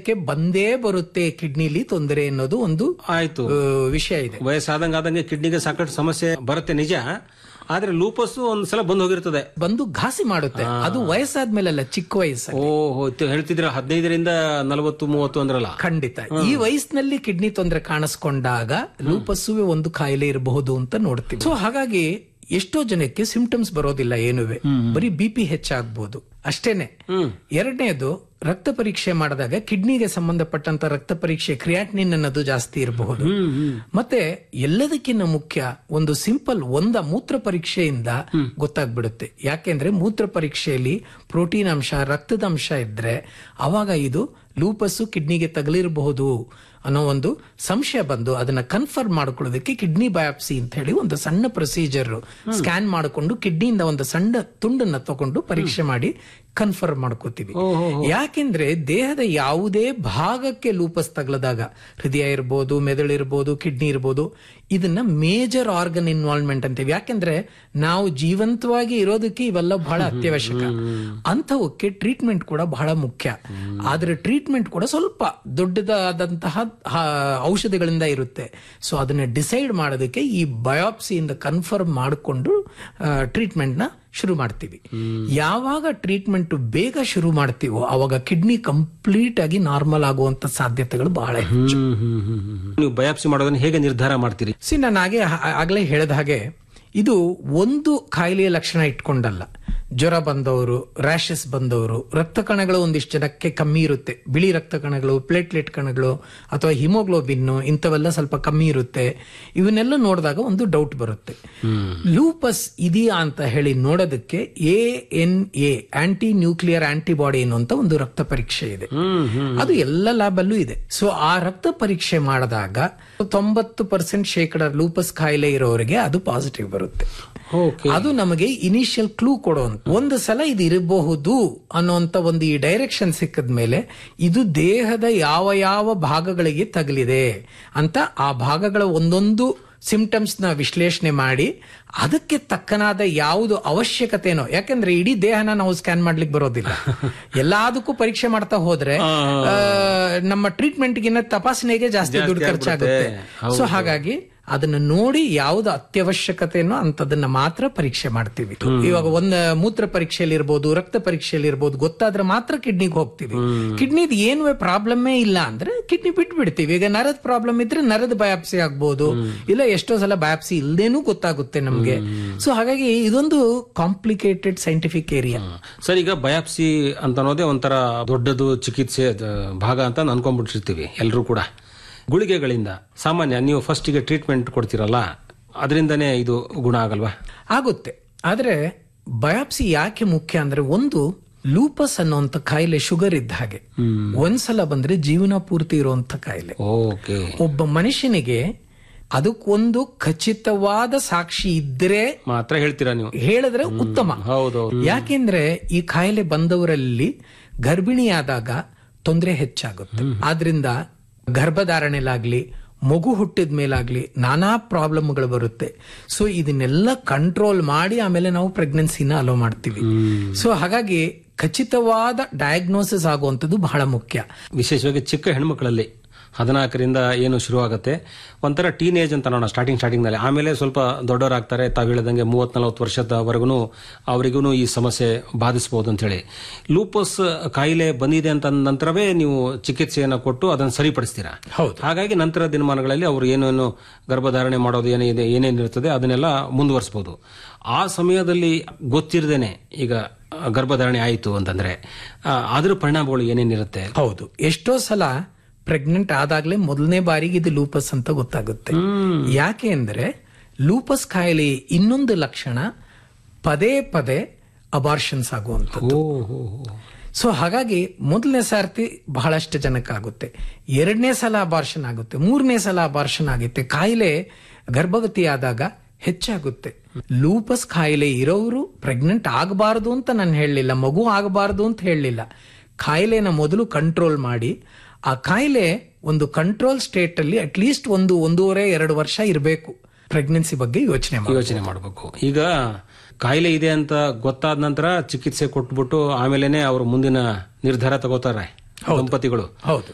ಸಮಯಕ್ಕೆ ಬಂದೇ ಬರುತ್ತೆ ಕಿಡ್ನಿಲಿ ತೊಂದರೆ ಅನ್ನೋದು ಒಂದು ಆಯ್ತು ಆ, ವಿಷಯ ಇದೆ ವಯಸ್ಸಾದಂಗ ಆದಂಗೆ ಕಿಡ್ನಿಗೆ ಸಾಕಷ್ಟು ಸಮಸ್ಯೆ ಬರುತ್ತೆ ನಿಜ ಆದ್ರೆ ಲೂಪಸ್ ಒಂದ್ಸಲ ಬಂದ್ ಹೋಗಿರ್ತದೆ ಬಂದು ಘಾಸಿ ಮಾಡುತ್ತೆ ಅದು ವಯಸ್ಸಾದ್ಮೇಲಲ್ಲ ಚಿಕ್ಕ ವಯಸ್ಸು ಓಹೋ ಹೇಳ್ತಿದ್ರ ಹದಿನೈದರಿಂದ ನಲವತ್ತು ಮೂವತ್ತು ಅಂದ್ರಲ್ಲ ಖಂಡಿತ ಈ ವಯಸ್ಸಿನಲ್ಲಿ ಕಿಡ್ನಿ ತೊಂದರೆ ಕಾಣಿಸ್ಕೊಂಡಾಗ ಲೂಪಸ್ಸುವೆ ಒಂದು ಕಾಯಿಲೆ ಇರಬಹುದು ಅಂತ ನೋಡ್ತೀವಿ ಸೊ ಹಾಗಾಗಿ ಎಷ್ಟೋ ಜನಕ್ಕೆ ಸಿಂಪ್ಟಮ್ಸ್ ಬರೋದಿಲ್ಲ ಏನುವೆ ಬರೀ ಬಿ ಪಿ ಹೆಚ್ಚಾಗ್ಬೋದು ಅಷ್ಟೇನೆ ಎರಡನೇದು ರಕ್ತ ಪರೀಕ್ಷೆ ಮಾಡಿದಾಗ ಕಿಡ್ನಿಗೆ ಸಂಬಂಧಪಟ್ಟಂತ ರಕ್ತ ಪರೀಕ್ಷೆ ಕ್ರಿಯಾಟ್ನಿನ್ ಅನ್ನೋದು ಜಾಸ್ತಿ ಇರಬಹುದು ಮತ್ತೆ ಎಲ್ಲದಕ್ಕಿಂತ ಮುಖ್ಯ ಒಂದು ಸಿಂಪಲ್ ಒಂದ ಮೂತ್ರ ಪರೀಕ್ಷೆಯಿಂದ ಗೊತ್ತಾಗ್ಬಿಡುತ್ತೆ ಯಾಕೆಂದ್ರೆ ಮೂತ್ರ ಪರೀಕ್ಷೆಯಲ್ಲಿ ಪ್ರೋಟೀನ್ ಅಂಶ ರಕ್ತದ ಅಂಶ ಇದ್ರೆ ಅವಾಗ ಇದು ಲೂಪಸ್ಸು ಕಿಡ್ನಿಗೆ ತಗಲಿರಬಹುದು ಅನ್ನೋ ಒಂದು ಸಂಶಯ ಬಂದು ಅದನ್ನ ಕನ್ಫರ್ಮ್ ಮಾಡ್ಕೊಳ್ಳೋದಕ್ಕೆ ಕಿಡ್ನಿ ಬಯಾಪ್ಸಿ ಅಂತ ಹೇಳಿ ಒಂದು ಸಣ್ಣ ಪ್ರೊಸೀಜರ್ ಸ್ಕ್ಯಾನ್ ಮಾಡಿಕೊಂಡು ಕಿಡ್ನಿಯಿಂದ ಒಂದು ಸಣ್ಣ ತುಂಡನ್ನ ತಗೊಂಡು ಪರೀಕ್ಷೆ ಮಾಡಿ ಕನ್ಫರ್ಮ್ ಮಾಡ್ಕೋತೀವಿ ಯಾಕೆಂದ್ರೆ ದೇಹದ ಯಾವುದೇ ಭಾಗಕ್ಕೆ ಲೂಪಸ್ ತಗಲದಾಗ ಹೃದಯ ಇರ್ಬೋದು ಮೆದುಳಿರ್ಬೋದು ಕಿಡ್ನಿ ಇರ್ಬೋದು ಇದನ್ನ ಮೇಜರ್ ಆರ್ಗನ್ ಇನ್ವಾಲ್ವ್ಮೆಂಟ್ ಅಂತೀವಿ ಯಾಕೆಂದ್ರೆ ನಾವು ಜೀವಂತವಾಗಿ ಇರೋದಕ್ಕೆ ಇವೆಲ್ಲ ಬಹಳ ಅತ್ಯವಶ್ಯಕ ಅಂಥವಕ್ಕೆ ಟ್ರೀಟ್ಮೆಂಟ್ ಕೂಡ ಬಹಳ ಮುಖ್ಯ ಆದ್ರೆ ಟ್ರೀಟ್ಮೆಂಟ್ ಕೂಡ ಸ್ವಲ್ಪ ದೊಡ್ಡದಾದಂತಹ ಆ, ಔಷಧಿಗಳಿಂದ ಇರುತ್ತೆ ಸೊ ಅದನ್ನ ಡಿಸೈಡ್ ಮಾಡೋದಕ್ಕೆ ಈ ಬಯೋಪ್ಸಿಯಿಂದ ಕನ್ಫರ್ಮ್ ಮಾಡಿಕೊಂಡು ಟ್ರೀಟ್ಮೆಂಟ್ ನ ಶುರು ಮಾಡ್ತೀವಿ ಯಾವಾಗ ಟ್ರೀಟ್ಮೆಂಟ್ ಬೇಗ ಶುರು ಮಾಡ್ತೀವೋ ಅವಾಗ ಕಿಡ್ನಿ ಕಂಪ್ಲೀಟ್ ಆಗಿ ನಾರ್ಮಲ್ ಆಗುವಂತ ಸಾಧ್ಯತೆಗಳು ಬಹಳ ಹೆಚ್ಚು ನೀವು ಬಯಾಪ್ಸಿ ಮಾಡೋದನ್ನ ಹೇಗೆ ನಿರ್ಧಾರ ಮಾಡ್ತೀರಿ ಸಿ ನಾನು ಹಾಗೆ ಆಗ್ಲೇ ಹೇಳಿದ ಹಾಗೆ ಇದು ಒಂದು ಕಾಯಿಲೆಯ ಲಕ್ಷಣ ಇಟ್ಕೊಂಡಲ್ಲ ಜ್ವರ ಬಂದವರು ರ್ಯಾಷಸ್ ಬಂದವರು ರಕ್ತ ಕಣಗಳು ಒಂದಿಷ್ಟು ಜನಕ್ಕೆ ಕಮ್ಮಿ ಇರುತ್ತೆ ಬಿಳಿ ರಕ್ತ ಕಣಗಳು ಪ್ಲೇಟ್ಲೆಟ್ ಕಣಗಳು ಅಥವಾ ಹಿಮೋಗ್ಲೋಬಿನ್ ಇಂಥವೆಲ್ಲ ಸ್ವಲ್ಪ ಕಮ್ಮಿ ಇರುತ್ತೆ ಇವನ್ನೆಲ್ಲ ನೋಡಿದಾಗ ಒಂದು ಡೌಟ್ ಬರುತ್ತೆ ಲೂಪಸ್ ಇದೆಯಾ ಅಂತ ಹೇಳಿ ನೋಡೋದಕ್ಕೆ A N A antinuclear antibody ಅನ್ನುವಂತ ಒಂದು ರಕ್ತ ಪರೀಕ್ಷೆ ಇದೆ ಅದು ಎಲ್ಲ ಲ್ಯಾಬ್ ಅಲ್ಲೂ ಇದೆ ಸೊ ಆ ರಕ್ತ ಪರೀಕ್ಷೆ ಮಾಡಿದಾಗ ತೊಂಬತ್ತು ಪರ್ಸೆಂಟ್ ಶೇಕಡ ಲೂಪಸ್ ಕಾಯಿಲೆ ಇರೋರಿಗೆ ಅದು ಪಾಸಿಟಿವ್ ಬರುತ್ತೆ ಓಕೆ ಅದು ನಮಗೆ ಇನಿಷಿಯಲ್ ಕ್ಲೂ ಕೊಡುವಂತ ಒಂದು ಸಲ ಇದು ಇರಬಹುದು ಅನ್ನುವಂತ ಒಂದು ಈ ಡೈರೆಕ್ಷನ್ ಸಿಕ್ಕದ ಮೇಲೆ ಇದು ದೇಹದ ಯಾವ ಯಾವ ಭಾಗಗಳಿಗೆ ತಗಲಿದೆ ಅಂತ ಆ ಭಾಗಗಳ ಒಂದೊಂದು ಸಿಂಪ್ಟಮ್ಸ್ ನ ವಿಶ್ಲೇಷಣೆ ಮಾಡಿ ಅದಕ್ಕೆ ತಕ್ಕನಾದ ಯಾವುದು ಅವಶ್ಯಕತೆನೋ ಯಾಕಂದ್ರೆ ಇಡೀ ದೇಹನ ನಾವು ಸ್ಕ್ಯಾನ್ ಮಾಡ್ಲಿಕ್ಕೆ ಬರೋದಿಲ್ಲ ಎಲ್ಲದಕ್ಕೂ ಪರೀಕ್ಷೆ ಮಾಡ್ತಾ ಹೋದ್ರೆ ಆ, ನಮ್ಮ ಟ್ರೀಟ್ಮೆಂಟ್ ಗಿನ್ನ ತಪಾಸಣೆಗೆ ಜಾಸ್ತಿ ದುಡ್ಡು ಖರ್ಚಾಗುತ್ತೆ ಸೊ ಹಾಗಾಗಿ ಅದನ್ನ ನೋಡಿ ಯಾವ್ದು ಅತ್ಯವಶ್ಯಕತೆನೋ ಅಂತದನ್ನ ಮಾತ್ರ ಪರೀಕ್ಷೆ ಮಾಡ್ತೀವಿ ಇವಾಗ ಒಂದ್ ಮೂತ್ರ ಪರೀಕ್ಷೆಯಲ್ಲಿ ಇರ್ಬೋದು ರಕ್ತ ಪರೀಕ್ಷೆಯಲ್ಲಿ ಇರ್ಬೋದು ಗೊತ್ತಾದ್ರೆ ಮಾತ್ರ ಕಿಡ್ನಿಗೆ ಹೋಗ್ತೀವಿ ಕಿಡ್ನಿದ್ ಏನು ಪ್ರಾಬ್ಲಮ್ಮೇ ಇಲ್ಲ ಅಂದ್ರೆ ಕಿಡ್ನಿ ಬಿಟ್ಟು ಬಿಡ್ತೀವಿ ಈಗ ನರದ ಪ್ರಾಬ್ಲಮ್ ಇದ್ರೆ ನರದ ಬಯಾಪ್ಸಿ ಆಗ್ಬೋದು ಇಲ್ಲ ಎಷ್ಟೋ ಸಲ ಬಯಾಪ್ಸಿ ಇಲ್ದೇನೂ ಗೊತ್ತಾಗುತ್ತೆ ನಮ್ಗೆ ಸೊ ಹಾಗಾಗಿ ಇದೊಂದು ಕಾಂಪ್ಲಿಕೇಟೆಡ್ ಸೈಂಟಿಫಿಕ್ ಏರಿಯಾ ಸರ್ ಈಗ ಬಯಾಪ್ಸಿ ಅಂತ ಅನ್ನೋದೇ ಒಂಥರ ದೊಡ್ಡದು ಚಿಕಿತ್ಸೆ ಅದ್ ಭಾಗ ಅಂತ ಅನ್ಕೊಂಡ್ಬಿಟ್ಟಿರ್ತೀವಿ ಎಲ್ಲರೂ ಕೂಡ ಗುಳಿಗೆಗಳಿಂದ ಸಾಮಾನ್ಯ ನೀವು ಫಸ್ಟಿಗೆ ಟ್ರೀಟ್ಮೆಂಟ್ ಕೊಡ್ತೀರಲ್ಲ ಅದರಿಂದನೇ ಇದು ಗುಣ ಆಗಲ್ವಾ ಆಗುತ್ತೆ ಆದ್ರೆ ಬಯಾಪ್ಸಿ ಯಾಕೆ ಮುಖ್ಯ ಅಂದ್ರೆ ಒಂದು ಲೂಪಸ್ ಅನ್ನುವಂತ ಕಾಯಿಲೆ ಶುಗರ್ ಇದ್ದ ಹಾಗೆ ಒಂದ್ಸಲ ಬಂದ್ರೆ ಜೀವನ ಪೂರ್ತಿ ಇರುವಂತ ಕಾಯಿಲೆ ಓಕೆ ಒಬ್ಬ ಮನುಷ್ಯನಿಗೆ ಅದಕ್ಕೊಂದು ಖಚಿತವಾದ ಸಾಕ್ಷಿ ಇದ್ರೆ ಮಾತ್ರ ಹೇಳ್ತೀರಾ ನೀವು ಹೇಳಿದ್ರೆ ಉತ್ತಮ ಹೌದೌದು ಯಾಕೆಂದ್ರೆ ಈ ಕಾಯಿಲೆ ಬಂದವರಲ್ಲಿ ಗರ್ಭಿಣಿಯಾದಾಗ ತೊಂದರೆ ಹೆಚ್ಚಾಗುತ್ತೆ ಆದ್ರಿಂದ ಗರ್ಭಧಾರಣೆಲಾಗ್ಲಿ ಮಗು ಹುಟ್ಟಿದ ಮೇಲಾಗ್ಲಿ ನಾನಾ ಪ್ರಾಬ್ಲಮ್ಗಳು ಬರುತ್ತೆ ಸೊ ಇದನ್ನೆಲ್ಲ ಕಂಟ್ರೋಲ್ ಮಾಡಿ ಆಮೇಲೆ ನಾವು ಪ್ರೆಗ್ನೆನ್ಸಿನ ಅಲೋ ಮಾಡ್ತೀವಿ ಸೊ ಹಾಗಾಗಿ ಖಚಿತವಾದ ಡಯಾಗ್ನೋಸಿಸ್ ಆಗುವಂಥದ್ದು ಬಹಳ ಮುಖ್ಯ ವಿಶೇಷವಾಗಿ ಚಿಕ್ಕ ಹೆಣ್ಮಕ್ಳಲ್ಲಿ ಹದಿನಾಲ್ಕರಿಂದ ಏನು ಶುರುವಾಗುತ್ತೆ ಒಂಥರ ಟೀನೇಜ್ ಅಂತ ನೋಡೋಣ ಸ್ಟಾರ್ಟಿಂಗ್ ಸ್ಟಾರ್ಟಿಂಗ್ನಲ್ಲಿ ಆಮೇಲೆ ಸ್ವಲ್ಪ ದೊಡ್ಡವರಾಗ್ತಾರೆ ತಾವು ಹೇಳಿದಂಗೆ ಮೂವತ್ ನಲವತ್ತು ವರ್ಷದವರೆಗೂ ಅವರಿಗೂ ಈ ಸಮಸ್ಯೆ ಬಾಧಿಸಬಹುದು ಅಂತ ಹೇಳಿ ಲೂಪಸ್ ಕಾಯಿಲೆ ಬಂದಿದೆ ಅಂತ ಅಂದ ನಂತರವೇ ನೀವು ಚಿಕಿತ್ಸೆಯನ್ನು ಕೊಟ್ಟು ಅದನ್ನು ಸರಿಪಡಿಸ್ತೀರಾ ಹೌದು ಹಾಗಾಗಿ ನಂತರ ದಿನಮಾನಗಳಲ್ಲಿ ಅವರು ಏನೇನು ಗರ್ಭಧಾರಣೆ ಮಾಡೋದು ಏನಿದೆ ಏನೇನಿರ್ತದೆ ಅದನ್ನೆಲ್ಲ ಮುಂದುವರಿಸಬಹುದು ಆ ಸಮಯದಲ್ಲಿ ಗೊತ್ತಿರದೇನೆ ಈಗ ಗರ್ಭಧಾರಣೆ ಆಯಿತು ಅಂತಂದ್ರೆ ಆ, ಅದ್ರ ಪರಿಣಾಮಗಳು ಏನೇನಿರುತ್ತೆ ಹೌದು ಎಷ್ಟೋ ಸಲ ಪ್ರೆಗ್ನೆಂಟ್ ಆದಾಗ್ಲೇ ಮೊದಲನೇ ಬಾರಿಗೆ ಇದು ಲೂಪಸ್ ಅಂತ ಗೊತ್ತಾಗುತ್ತೆ ಯಾಕೆ ಅಂದ್ರೆ ಲೂಪಸ್ ಕಾಯಿಲೆ ಇನ್ನೊಂದು ಲಕ್ಷಣ ಪದೇ ಪದೇ ಅಬಾರ್ಷನ್ಸ್ ಆಗುವಂಥದ್ದು ಸೊ ಹಾಗಾಗಿ ಮೊದಲನೇ ಸಾರ್ತಿ ಬಹಳಷ್ಟು ಜನಕ್ಕಾಗುತ್ತೆ ಎರಡನೇ ಸಲ ಅಬಾರ್ಷನ್ ಆಗುತ್ತೆ ಮೂರನೇ ಸಲ ಅಬಾರ್ಷನ್ ಆಗುತ್ತೆ ಕಾಯಿಲೆ ಗರ್ಭವತಿ ಆದಾಗ ಹೆಚ್ಚಾಗುತ್ತೆ ಲೂಪಸ್ ಕಾಯಿಲೆ ಇರೋರು ಪ್ರೆಗ್ನೆಂಟ್ ಆಗಬಾರದು ಅಂತ ನಾನು ಹೇಳಲಿಲ್ಲ ಮಗು ಆಗಬಾರದು ಅಂತ ಹೇಳಲಿಲ್ಲ ಕಾಯಿಲೆನ ಮೊದಲು ಕಂಟ್ರೋಲ್ ಮಾಡಿ ಆ ಕಾಯಿಲೆ ಒಂದು ಕಂಟ್ರೋಲ್ ಸ್ಟೇಟ್ ಅಲ್ಲಿ ಅಟ್ಲೀಸ್ಟ್ ಒಂದು ಒಂದೂವರೆ ಎರಡು ವರ್ಷ ಇರಬೇಕು ಪ್ರೆಗ್ನೆನ್ಸಿ ಬಗ್ಗೆ ಯೋಚನೆ ಮಾಡಿ ಯೋಚನೆ ಮಾಡಬೇಕು ಈಗ ಕಾಯಿಲೆ ಇದೆ ಅಂತ ಗೊತ್ತಾದ ನಂತರ ಚಿಕಿತ್ಸೆ ಕೊಟ್ಬಿಟ್ಟು ಆಮೇಲೆನೆ ಅವರು ಮುಂದಿನ ನಿರ್ಧಾರ ತಗೋತಾರೆ ದಂಪತಿಗಳು ಹೌದು